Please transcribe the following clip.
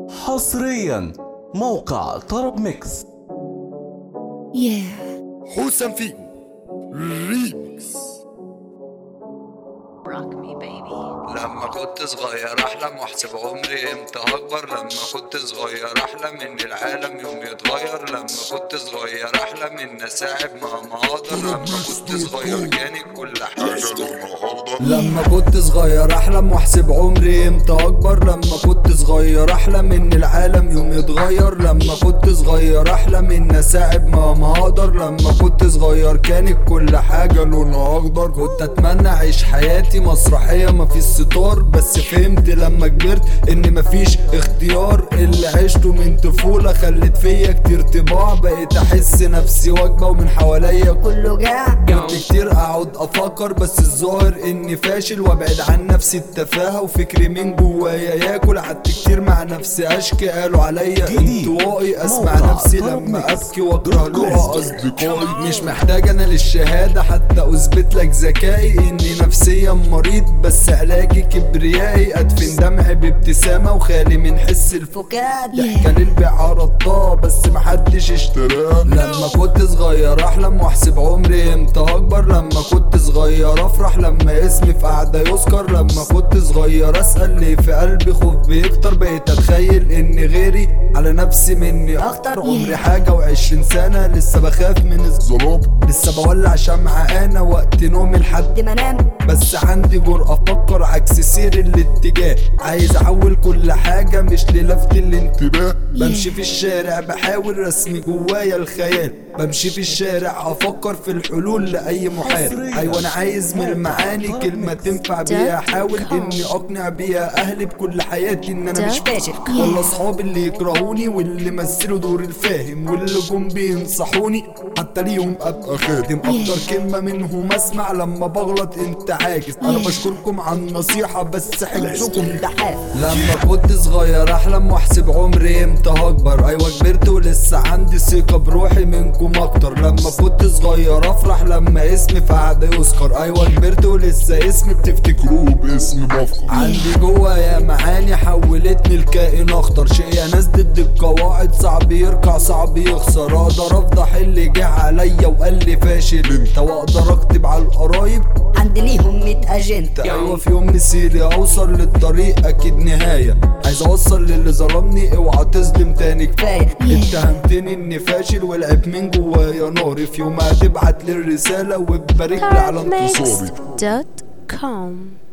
حصريا موقع طرب ميكس Yeah. حسام فيجو ريمكس Rock me, baby. لما كنت صغير احلم واحسب عمري امتى هكبر لما كنت صغير احلم ان العالم يوم يتغير لما كنت صغير احلم ان اساعد مهما اقدر لما كنت صغير كانت كل حاجه لما كنت صغير احلم واحسب عمري امتى اكبر لما كنت صغير احلم ان العالم يوم يتغير لما كنت صغير احلم ان اساعد مهما اقدر لما كنت صغير كانت كل حاجه لونها اخضر كنت اتمنى اعيش حياتي مسرحيه مفيش ستار بس فهمت لما كبرت ان مفيش اختيار اللي عشته من طفوله خلت فيا كتير طباع بقيت احس نفسي وجبه ومن حواليا كله جاع كنت كتير اقعد افكر بس الظاهر اني فاشل وابعد عن نفسي التفاهه وفكري من جوايا ياكل قعدت كتير مع نفسي اشكي قالوا عليا جديد. انطوائي اسمع موقع نفسي طرب لما ميكس. ابكي واكره لقى اصدقائي مش محتاج انا للشهاده حتى اثبت لك ذكائي اني نفسيا مريض بس علاجي كبريائي ادفن دمعي بابتسامه وخالي من حس الفكاهه ضحكه للبيع عرضتها بس محدش اشتراها لما كنت صغير احلم واحسب عمري امتى اكبر لما كنت صغير افرح لما اسمي في قعده يذكر لما كنت صغير اسال ليه في قلبي خوف بيكتر بقيت اتخيل ان غيري على نفسي مني اخطر عمري حاجه وعشرين سنه لسه بخاف من الظلام لسه بولع شمعة انا وقت نومي لحد ما انام بس عندي جرأة افكر عكس سير الاتجاه عايز احول كل حاجة مش للفت الانتباه بمشي في الشارع بحاول رسم جوايا الخيال بمشي في الشارع افكر في الحلول لاي محال حصرياً. ايوه انا عايز من المعاني كلمة تنفع بيها احاول اني اقنع بيها اهلي بكل حياتي ان انا مش فاشل ولا اصحابي اللي يكرهوني واللي مثلوا دور الفاهم واللي جم بينصحوني حتى ليهم ابقى خادم اكتر كلمة منهم اسمع لما بغلط انت عاجز انا بشكركم على النصيحة بس حلمكم ده حاف لما كنت صغير احلم واحسب عمري امتى هكبر ايوه كبرت ولسه عندي ثقة بروحي منكم اكتر لما كنت صغير افرح لما اسمي في قعدة يذكر ايوه كبرت ولسه اسمي بتفتكروه باسم بفخر عندي جوايا معاني حولتني لكائن اخطر شيء يا ناس ضد القواعد صعب يركع صعب يخسر اقدر افضح اللي جه عليا وقال لي فاشل انت واقدر اكتب على القرايب عندي ليهم 100 اجنده ايوه في يوم مسيري اوصل للطريق اكيد نهايه عايز اوصل للي ظلمني اوعى تظلم تاني كفايه اتهمتني اني فاشل والعب من جوايا ناري في يوم هتبعت لي الرساله وتبارك لي على انتصاري Dot com.